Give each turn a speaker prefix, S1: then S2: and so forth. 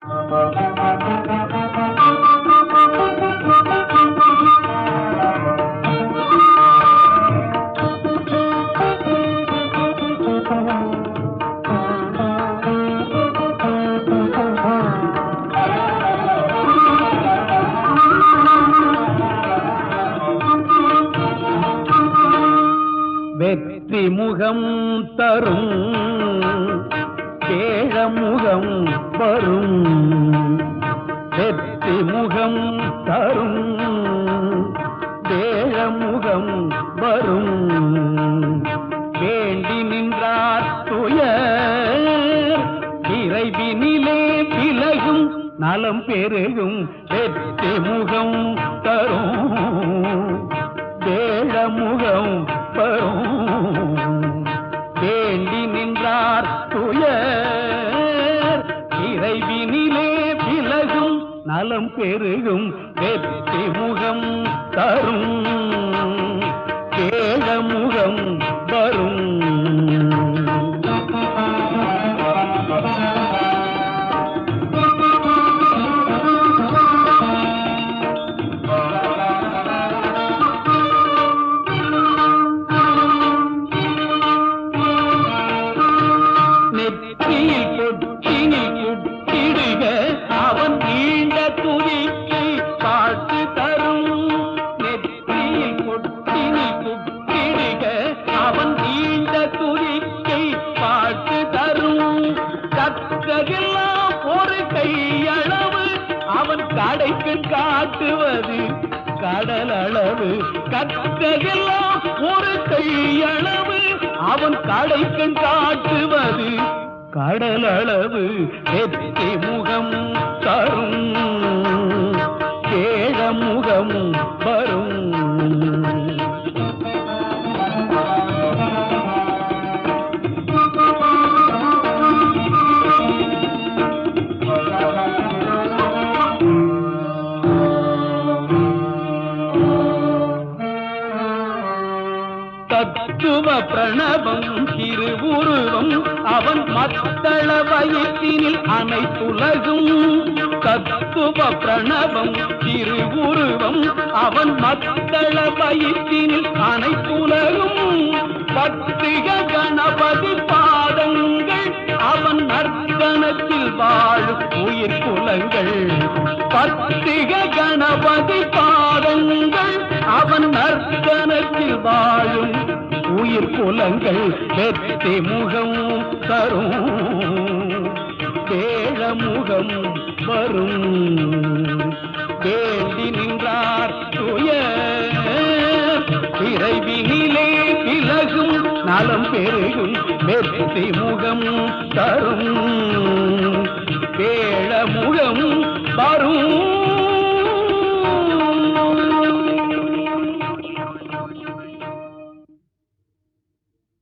S1: வெற்றி முகம் தரும் கேழமுகம் வரும் வெற்றி முகம் தரும் வேழமுகம் வரும் வேண்டி நின்றார் துயர் இறைவினிலே விலகும் நலம் பெருகும் வெற்றி முகம் தரும் வேழமுகம் வரும் வேண்டி நின்றார் துயர் இறைவினிலே விலகும் நலம் பெருகும் வெற்றி முகம் தரும் கேழமுகம் வரும் நெற்றியில் பொட்டினில் குட்டிடுக அவன் நீண்ட துதிக்கு பாட்டு தரும் நெற்றியில் பொட்டினில் குட்டிடுக அவன் நீண்ட துதிக்கை பாட்டு தரும் கற்றதெல்லாம் ஒரு கையளவு அவன் கடைக்கு காட்டுவது கடல் அளவு கற்றதெல்லாம் ஒரு கையளவு அவன் கடைக்கு காட்டுவது கடல் அளவு வெற்றி முகம் தரும் கேழ முகம் வரும் தத்துவ பிரணவம் திருவுருவம் அவன் மத்தள வயிற்றினில் அனைத்துலகும் தத்துவ பிரணவம் திருவுருவம் அவன் மத்தள வயிற்றினில் அனைத்துலகும் பத்திக கணபதி பாதங்கள் அவன் நற்கணத்தில் வாழும் உயிர் குலங்கள் பத்திக கணபதி பாதங்கள் அவன் நற்கணத்தில் வாழும் உயிர் குலங்கள் வெற்றி முகம் தரும் வேழ முகம் வரும் வேண்டி நின்றார் துயர் இறைவினிலே விலகும் நலம் பெருகும் வெற்றி முகம் தரும் வேழ முகம் வரும்